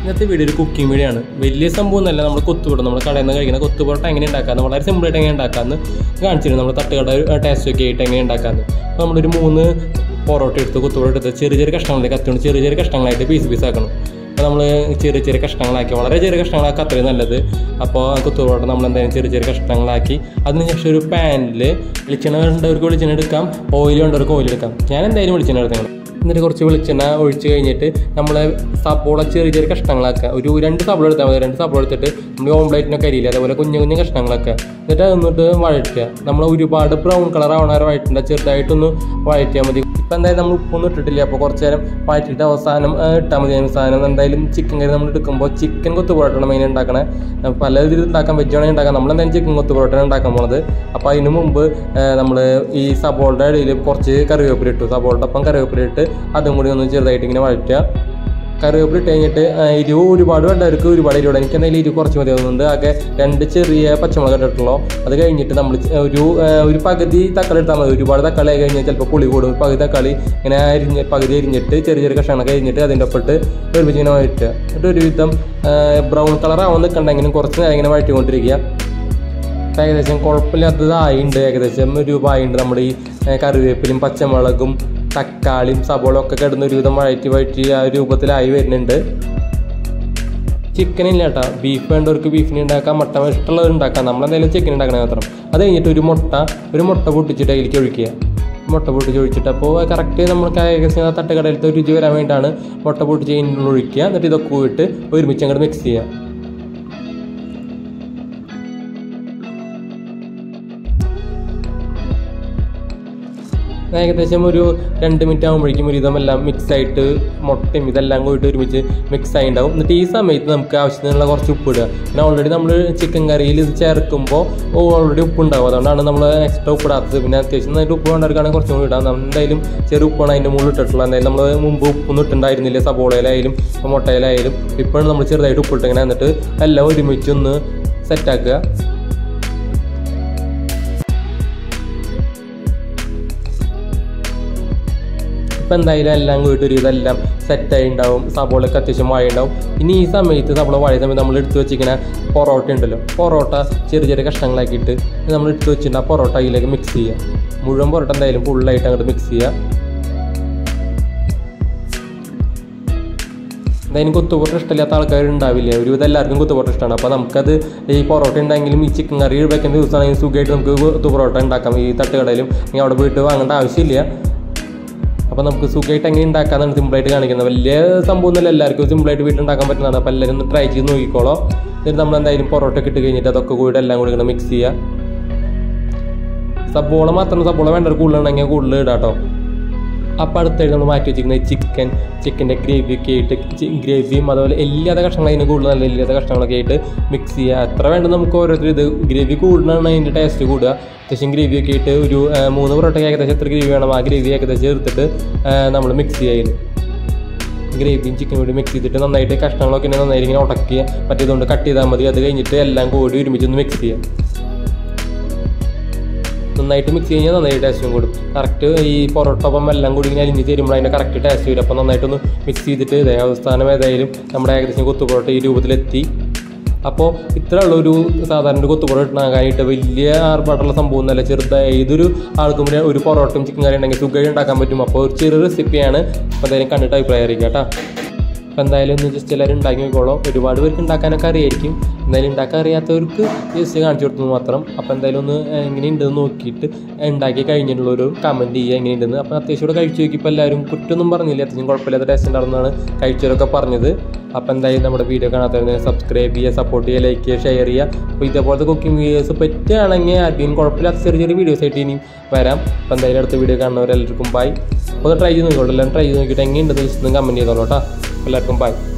ഇന്നത്തെ വീഡിയോ ഒരു cooking video ആണ് വലിയ സംഭവം ഒന്നല്ല നമ്മൾ കൊത്തുപൊറോട്ട നമ്മൾ കടയിൽ നിന്ന് കഴിക്കുന്ന കൊത്തുപൊറോട്ട എങ്ങനെ ഉണ്ടാക്കാമെന്ന് വളരെ സിമ്പിളായിട്ട് എങ്ങനെ ഉണ്ടാക്കാമെന്ന് കാണിച്ചിരുന്നു നമ്മൾ തട്ടുകട ടേസ്റ്റ് ഒക്കെ ആയിട്ട് എങ്ങനെ ഉണ്ടാക്കാമെന്ന് അപ്പോൾ നമ്മളൊരു മൂന്ന് പൊറോട്ട എടുത്ത് കൊത്തുപൊറോട്ട എടുത്ത് ചെറിയ ചെറിയ കഷ്ണങ്ങളിലേക്ക് കത്തിയോണ്ട് ചെറിയ ചെറിയ കഷ്ണങ്ങളായിട്ട് പീസ് പീസ് ആക്കണം അപ്പോൾ നമ്മൾ ചെറിയ ചെറിയ കഷ്ണങ്ങളാക്കി വളരെ ചെറിയ കഷ്ണങ്ങളാക്കി അത്രയും നല്ലത് അപ്പോൾ കൊത്തുപൊറോട്ട നമ്മൾ എന്തായാലും ചെറിയ ചെറിയ കഷ്ണങ്ങളാക്കി അതിനുശേഷം ഒരു പാനിൽ വെളിച്ചെണ്ണ വേണ്ടവർക്ക് വെളിച്ചെണ്ണ എടുക്കാം ഓയിൽ വേണ്ടവർക്ക് ഓയിൽ എടുക്കാം ഞാൻ എന്തായാലും വെളിച്ചെണ്ണ എടുത്തത് എന്നിട്ട് കുറച്ച് വെളിച്ചെണ്ണ ഒഴിച്ച് കഴിഞ്ഞിട്ട് നമ്മൾ സബോള ചെറിയ ചെറിയ കഷ്ണങ്ങളാക്കുക ഒരു രണ്ട് സബോള എടുത്താൽ മതി രണ്ട് സബോള എടുത്തിട്ട് നമ്മൾ ഓംപ്ലേറ്റിനൊക്കെ അരിയില്ല അതേപോലെ കുഞ്ഞു കുഞ്ഞു കഷ്ണങ്ങളൊക്കെ എന്നിട്ട് അത് എന്നിട്ട് വഴറ്റുക നമ്മൾ ഒരുപാട് ബ്രൗൺ കളർ ആവണ വരെ വഴറ്റണ്ട ചെറുതായിട്ടൊന്ന് വഴറ്റിയാൽ മതി ഇപ്പം എന്തായാലും നമ്മൾ ഉപ്പൊന്നും ഇട്ടിട്ടില്ല അപ്പോൾ കുറച്ച് നേരം വഴറ്റിയിട്ട് അവസാനം ആ, ഇട്ടാൽ മതി അവസാനം എന്തായാലും ചിക്കൻ കറി നമ്മൾ എടുക്കുമ്പോൾ ചിക്കൻ കൊത്തു പൊറോട്ടയാണ് മെയിൻ ഉണ്ടാക്കണേ പല രീതിയിൽ ഉണ്ടാക്കാം വെജ് വേണമെങ്കിൽ ഉണ്ടാക്കാം നമ്മൾ എന്തായാലും ചിക്കൻ കൊത്തു പൊറോട്ടയാണ് ഉണ്ടാക്കാൻ പോണത് അപ്പോൾ അതിന് മുമ്പ് നമ്മൾ ഈ സബോളുടെ ഇടയിൽ കുറച്ച് കറിവേപ്പില ഇട്ടു സബോളുടെ ഒപ്പം കറിവേപ്പില ഇട്ട് അതും കൂടി ഒന്ന് ചെറുതായിട്ട് ഇങ്ങനെ വഴറ്റുക കറിവേപ്പില ഇട്ട് കഴിഞ്ഞിട്ട് ആ, എരിവ് ഒരുപാട് വേണ്ടവർക്ക് ഒരുപാട് എരിവ് എനിക്ക് എന്തായാലും എരിവ് കുറച്ച് മതി ആവുന്നുണ്ട് ആകെ രണ്ട് ചെറിയ പച്ചമുളക് ഇട്ടിട്ടുള്ളൂ അത് കഴിഞ്ഞിട്ട് നമ്മൾ ഒരു ആ, ഒരു പകുതി തക്കാളി എടുത്താൽ മതി ഒരുപാട് തക്കാളി ആയി കഴിഞ്ഞാൽ ചിലപ്പോൾ പുളി കൂടും ഒരു പകുതി തക്കാളി ഇങ്ങനെ അരിഞ്ഞ് പകുതി അരിഞ്ഞിട്ട് ചെറിയ ചെറിയ കഷ്ണങ്ങളൊക്കെ അരിഞ്ഞിട്ട് അതിൻ്റെ ഒപ്പിട്ട് ഒരുമിച്ച് ഇങ്ങനെ വഴറ്റുക എന്നിട്ട് ഒരുവിധം ബ്രൗൺ കളർ ആവാൻ നിൽക്കണ്ടെങ്കിലും കുറച്ച് നേരം ഇങ്ങനെ വഴറ്റിക്കൊണ്ടിരിക്കുക ഇപ്പം ഏകദേശം കുഴപ്പമില്ലാത്തതായിട്ടുണ്ട് ഏകദേശം ഒരു രൂപമായിട്ടുണ്ട് നമ്മുടെ ഈ ഏ, കറിവേപ്പിലും പച്ചമുളകും തക്കാളിയും സബോളയും ഒക്കെ കിടന്ന് ഒരുവിധം വഴറ്റി വഴറ്റി ആ ഒരു രൂപത്തിലായി വരുന്നുണ്ട് ചിക്കൻ ഇല്ല കേട്ടോ ബീഫ് വേണ്ടവർക്ക് ബീഫിന് ഉണ്ടാക്കാം മട്ടൻ ഇഷ്ടമുള്ളവർ ഉണ്ടാക്കാം നമ്മളെന്തായാലും ചിക്കൻ ഉണ്ടാക്കണേ മാത്രം അത് കഴിഞ്ഞിട്ട് ഒരു മുട്ട ഒരു മുട്ട പൊട്ടിച്ചിട്ട് അതിലേക്ക് ഒഴിക്കുക മുട്ട പൊട്ടിച്ച് ഒഴിച്ചിട്ട് അപ്പോൾ കറക്റ്റ് നമുക്ക് ഏകദേശം ആ തട്ടുകടയിലത്തെ രുചി വരാൻ വേണ്ടിയിട്ടാണ് മുട്ട പൊട്ടിച്ച് അതിനുള്ളിൽ ഒഴിക്കുക എന്നിട്ട് ഇതൊക്കെ പോയിട്ട് ഒരുമിച്ച് അങ്ങോട്ട് മിക്സ് ചെയ്യുക ഏകദേശം ഒരു രണ്ട് മിനിറ്റ് ആകുമ്പോഴേക്കും ഒരു ഇതെല്ലാം മിക്സ് ആയിട്ട് മുട്ടയും ഇതെല്ലാം കൂടിയിട്ട് ഒരുമിച്ച് മിക്സ് ആയി ഉണ്ടാവും എന്നിട്ട് ഈ സമയത്ത് നമുക്ക് ആവശ്യത്തിനുള്ള കുറച്ച് ഉപ്പ് ഇടുക പിന്നെ ഓൾറെഡി നമ്മൾ ചിക്കൻ കറിയിൽ ഇത് ചേർക്കുമ്പോൾ ഓൾറെഡി ഉപ്പ് ഉണ്ടാവും അതുകൊണ്ടാണ് നമ്മൾ എക്സ്ട്രാ ഉപ്പ് ഇടാത്തത് പിന്നെ അത്യാവശ്യം നന്നായിട്ട് ഉപ്പ് വേണ്ടവർക്കാണെങ്കിൽ കുറച്ചും കൂടി ഇടാം നമ്മൾ എന്തായാലും ചെറിയ ഉപ്പാണ് അതിൻ്റെ മുകളിൽ ഇട്ടിട്ടുള്ളത് എന്തായാലും നമ്മൾ മുമ്പ് ഉപ്പൊന്നും ഇട്ടുണ്ടായിരുന്നില്ല സബോളയിലായാലും ഇപ്പം മുട്ടയിലായാലും ഇപ്പോഴാണ് നമ്മൾ ചെറുതായിട്ട് ഉപ്പ് ഇട്ടിങ്ങനെ എന്നിട്ട് എല്ലാം ഒരുമിച്ച് ഒന്ന് സെറ്റാക്കുക ഇപ്പം എന്തായാലും എല്ലാം കൂടി ഒരു ഇതെല്ലാം സെറ്റായി ഉണ്ടാവും സബോളൊക്കെ അത്യാവശ്യം വാഴ ഉണ്ടാവും ഇനി ഈ സമയത്ത് സബോള വാഴ സമയത്ത് നമ്മൾ എടുത്ത് വെച്ചിരിക്കുന്ന പൊറോട്ട ഉണ്ടല്ലോ പൊറോട്ട ചെറിയ ചെറിയ കഷ്ണങ്ങളാക്കിയിട്ട് നമ്മൾ എടുത്ത് വെച്ചിട്ടുണ്ട് ആ പൊറോട്ട അതിലേക്ക് മിക്സ് ചെയ്യുക മുഴുവൻ പൊറോട്ട എന്തായാലും ഫുള്ളായിട്ട് അങ്ങോട്ട് മിക്സ് ചെയ്യുക എന്തായാലും കുത്തുപൊറോട്ട ഇഷ്ടമില്ലാത്ത ആൾക്കാർ ഉണ്ടാവില്ല ഒരുവിധം എല്ലാവർക്കും കുത്തുപൊറോട്ട ഇഷ്ടമാണ് അപ്പോൾ നമുക്കത് ഈ പൊറോട്ട ഉണ്ടെങ്കിലും ഈ ചിക്കൻ കറി വെക്കുന്ന ദിവസമാണെങ്കിൽ സുഖമായിട്ട് നമുക്ക് കുത്തുപൊറോട്ട ഉണ്ടാക്കാം ഈ തട്ടുകടയിലും നീ അവിടെ പോയിട്ട് വാങ്ങേണ്ട ആവശ്യമില്ല അപ്പോൾ നമുക്ക് സുഖമായിട്ട് എങ്ങനെ ഉണ്ടാക്കാന്നാണ് സിമ്പിളായിട്ട് കാണിക്കുന്നത് വലിയ സംഭവം ഒന്നുമല്ല എല്ലാവർക്കും സിമ്പിളായിട്ട് വീട്ടിൽ ഉണ്ടാക്കാൻ പറ്റുന്നതാണ് അപ്പോൾ എല്ലാവരും ഒന്ന് ട്രൈ ചെയ്ത് നോക്കിക്കോളോ എന്നിട്ട് നമ്മൾ എന്തായാലും പൊറോട്ട ഒക്കെ ഇട്ട് കഴിഞ്ഞിട്ട് അതൊക്കെ കൂടി എല്ലാം കൂടി ഇങ്ങനെ മിക്സ് ചെയ്യുക സബോള മാത്രം സബോള വേണ്ട കൂടുതലുണ്ടെങ്കിൽ കൂടുതൽ ഇടാം കേട്ടോ അപ്പോൾ അടുത്തായിട്ട് നമ്മൾ മാറ്റി വെച്ചിരിക്കുന്നത് ചിക്കൻ ചിക്കൻ്റെ ഗ്രേവി ഒക്കെ ആയിട്ട് ഗ്രേവിയും അതുപോലെ എല്ലാത്ത കഷ്ണങ്ങൾ അതിന് കൂടുതൽ നല്ല എല്ലാത്ത കഷ്ണങ്ങളൊക്കെ ആയിട്ട് മിക്സ് ചെയ്യുക എത്ര വേണ്ട നമുക്ക് ഓരോരുത്തർ ഇത് ഗ്രേവി കൂടുതലാണ് അതിൻ്റെ ടേസ്റ്റ് കൂടുക അത്യാവശ്യം ഗ്രേവി ഒക്കെ ആയിട്ട് ഒരു ആ, മൂന്ന് പൊറോട്ടയ്ക്ക് ഏകദേശം എത്ര ഗ്രേവി വേണം ആ ഗ്രേവി ഏകദേശം എടുത്തിട്ട് നമ്മൾ മിക്സ് ചെയ്യുക ഗ്രേവിയും ചിക്കനും കൂടി മിക്സ് ചെയ്തിട്ട് നന്നായിട്ട് കഷ്ണങ്ങളൊക്കെ ഇങ്ങനെ നന്നായിട്ട് ഇങ്ങനെ ഉടക്കി മറ്റേതുകൊണ്ട് കട്ട് ചെയ്താൽ മതി അത് കഴിഞ്ഞിട്ട് എല്ലാം കൂടി ഒരുമിച്ച് ഒന്ന് മിക്സ് ചെയ്യാം നന്നായിട്ട് മിക്സ് കഴിഞ്ഞാൽ നന്നായിട്ട് ടേസ്റ്റും കൂടും കറക്റ്റ് ഈ പൊറോട്ട ഒപ്പം എല്ലാം കൂടി ഇങ്ങനെ അലിഞ്ഞ് തരുമ്പോൾ അതിൻ്റെ കറക്റ്റ് ടേസ്റ്റ് വരും അപ്പോൾ നന്നായിട്ടൊന്ന് മിക്സ് ചെയ്തിട്ട് ഇതേ അവസ്ഥാനം ഏതായാലും നമ്മുടെ ഏകദേശം കൊത്തു പൊറോട്ട ഈ രൂപത്തിലെത്തി അപ്പോൾ ഇത്ര ഉള്ള ഒരു സാധാരണ ഒരു കൊത്തു പൊറോട്ട ഉണ്ടാക്കാനായിട്ട് വലിയ ആർഭാട്ടുള്ള സംഭവം ഒന്നല്ല ചെറുതായ ഏതൊരു ആൾക്കും ഒരു- ഒരു പൊറോട്ടയും ചിക്കൻ കറി ഉണ്ടെങ്കിൽ സുഖമായി ഉണ്ടാക്കാൻ പറ്റും അപ്പോൾ ഒരു ചെറിയ റെസിപ്പിയാണ് അപ്പോൾ എന്തായാലും കണ്ടിട്ട് അഭിപ്രായം അറിയിക്കാം കേട്ടോ അപ്പോൾ എന്തായാലും ഒന്ന് ജസ്റ്റ് എല്ലാവരും ഉണ്ടാക്കി നോക്കോളൂ ഒരുപാട് പേർക്ക് ഉണ്ടാക്കാനൊക്കെ അറിയായിരിക്കും എന്തായാലും ഉണ്ടാക്കാൻ അറിയാത്തവർക്ക് ജസ്റ്റ് കാണിച്ചു കൊടുത്തു മാത്രം അപ്പോൾ എന്തായാലും ഒന്ന് എങ്ങനെയുണ്ടെന്ന് നോക്കിയിട്ട് ഉണ്ടാക്കി കഴിഞ്ഞിട്ടുള്ളൊരു കമൻറ്റ് ചെയ്യുക എങ്ങനെയുണ്ടെന്ന് അപ്പോൾ അത്യാവശ്യം കൂടെ കഴിച്ചു നോക്കിയപ്പോൾ എല്ലാവരും കുറ്റമൊന്നും പറഞ്ഞില്ല അത്യാവശ്യം കുഴപ്പമില്ലാത്ത ടേസ്റ്റ് ഉണ്ടായിരുന്നാണ് കഴിച്ചവരൊക്കെ പറഞ്ഞത് അപ്പോൾ എന്തായാലും നമ്മുടെ വീഡിയോ കാണാത്തവരെ സബ്സ്ക്രൈബ് ചെയ്യുക സപ്പോർട്ട് ചെയ്യുക ലൈക്ക് ചെയ്യുക ഷെയർ ചെയ്യുക അപ്പോൾ ഇതേപോലത്തെ കുക്കിംഗ് വീഡിയോസ് പറ്റുകയാണെങ്കിൽ ആർക്കെങ്കിലും കുഴപ്പമില്ലാത്ത ചെറിയ ചെറിയ വീഡിയോസ് ആയിട്ട് ഇനിയും വരാം അപ്പോൾ എന്തായാലും അടുത്ത വീഡിയോ കാണുന്നവരെല്ലാവർക്കും ബൈ അപ്പോൾ ട്രൈ ചെയ്ത് നോക്കിക്കോളൂ എല്ലാം ട്രൈ ചെയ്ത് നോക്കിയിട്ട് എങ്ങനെയുണ്ടെന്ന് ജസ്റ്റ് ഒന്ന് കമൻറ്റ് ചെയ്തോളൂ കേട്ടോ എല്ലാവർക്കും ബൈ